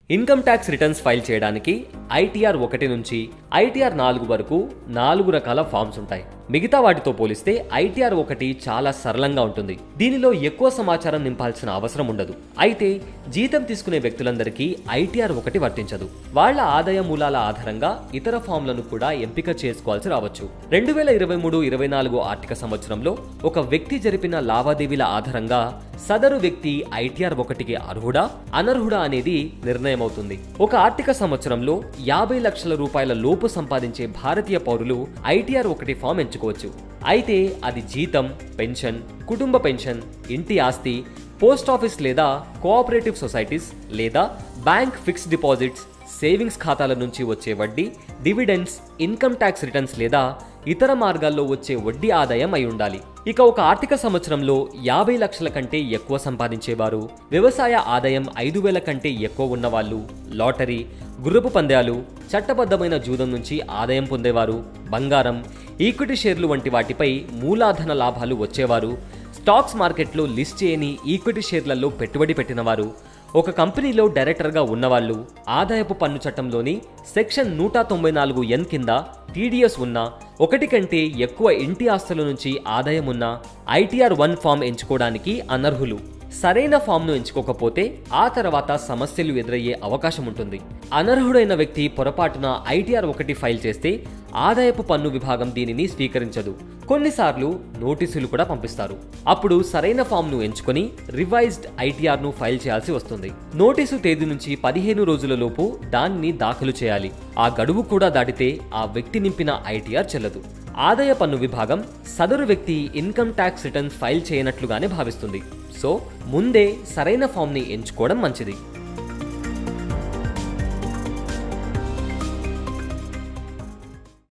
income tax returns file చేయడానికి ITR ఒకటి నుంచి ఐటీఆర్ నాలుగు వరకు నాలుగు రకాల ఫామ్స్ ఉంటాయి మిగతా వాటితో పోలిస్తే ఐటీఆర్ ఒకటి చాలా సరళంగా ఉంటుంది దీనిలో ఎక్కువ సమాచారం నింపాల్సిన అవసరం ఉండదు అయితే జీతం తీసుకునే వ్యక్తులందరికీ ఐటీఆర్ ఒకటి వర్తించదు వాళ్ళ ఆదాయ మూలాల ఆధారంగా ఇతర ఫామ్లను కూడా ఎంపిక చేసుకోవాల్సి రావచ్చు రెండు వేల ఇరవై మూడు ఇరవై నాలుగు ఆర్థిక సంవత్సరంలో ఒక వ్యక్తి జరిపిన లావాదేవీల ఆధారంగా సదరు వ్యక్తి ఐటీఆర్ ఒకటికి అర్హుడా అనర్హుడా అనేది నిర్ణయమవుతుంది ఒక ఆర్థిక సంవత్సరంలో యాభై లక్షల రూపాయల లోపు సంపాదించే భారతీయ పౌరులు ఐటీఆర్ ఒకటి ఫామ్ ఎంచుకోవచ్చు అయితే అది జీతం పెన్షన్ కుటుంబ పెన్షన్ ఇంటి ఆస్తి పోస్ట్ ఆఫీస్ లేదా కోఆపరేటివ్ సొసైటీస్ లేదా బ్యాంక్ ఫిక్స్డ్ డిపాజిట్స్ సేవింగ్స్ ఖాతాల నుంచి వచ్చే వడ్డీ డివిడెండ్స్ ఇన్కమ్ ట్యాక్స్ రిటర్న్స్ లేదా ఇతర మార్గాల్లో వచ్చే వడ్డీ ఆదాయం అయి ఉండాలి ఇక ఒక ఆర్థిక సంవత్సరంలో యాభై లక్షల కంటే ఎక్కువ సంపాదించేవారు వ్యవసాయ ఆదాయం ఐదు వేల కంటే ఎక్కువ ఉన్నవాళ్ళు లాటరీ గుర్రపు పందాలు చట్టబద్ధమైన జూదం నుంచి ఆదాయం పొందేవారు బంగారం ఈక్విటీ షేర్లు వంటి వాటిపై మూలాధన లాభాలు వచ్చేవారు స్టాక్స్ మార్కెట్లో లిస్ట్ చేయని ఈక్విటీ షేర్లలో పెట్టుబడి పెట్టినవారు ఒక కంపెనీలో డైరెక్టర్గా ఉన్నవాళ్ళు ఆదాయపు పన్ను చట్టంలోని సెక్షన్ నూట తొంభై నాలుగు ఎన్ కింద టీడీఎస్ ఉన్న ఒకటి కంటే ఎక్కువ ఇంటి ఆస్తుల నుంచి ఆదాయం ఉన్న ఐటీఆర్ వన్ ఫామ్ ఎంచుకోవడానికి అనర్హులు సరైన ఫామ్ను ఎంచుకోకపోతే ఆ తర్వాత సమస్యలు ఎదురయ్యే అవకాశం ఉంటుంది అనర్హుడైన వ్యక్తి పొరపాటున ఐటీఆర్ ఒకటి ఫైల్ చేస్తే ఆదాయపు పన్ను విభాగం దీనిని స్వీకరించదు కొన్నిసార్లు నోటీసులు కూడా పంపిస్తారు అప్పుడు సరైన ఫామ్ను ఎంచుకొని రివైజ్డ్ ఐటీఆర్ను ఫైల్ చేయాల్సి వస్తుంది నోటీసు తేదీ నుంచి పదిహేను రోజుల లోపు దాన్ని దాఖలు చేయాలి ఆ గడువు కూడా దాటితే ఆ వ్యక్తి నింపిన ఐటీఆర్ చెల్లదు ఆదాయ పన్ను విభాగం సదరు వ్యక్తి ఇన్కమ్ ట్యాక్స్ రిటర్న్స్ ఫైల్ చేయనట్లుగానే భావిస్తుంది సో ముందే సరైన ఫామ్ని ఎంచుకోవడం మంచిది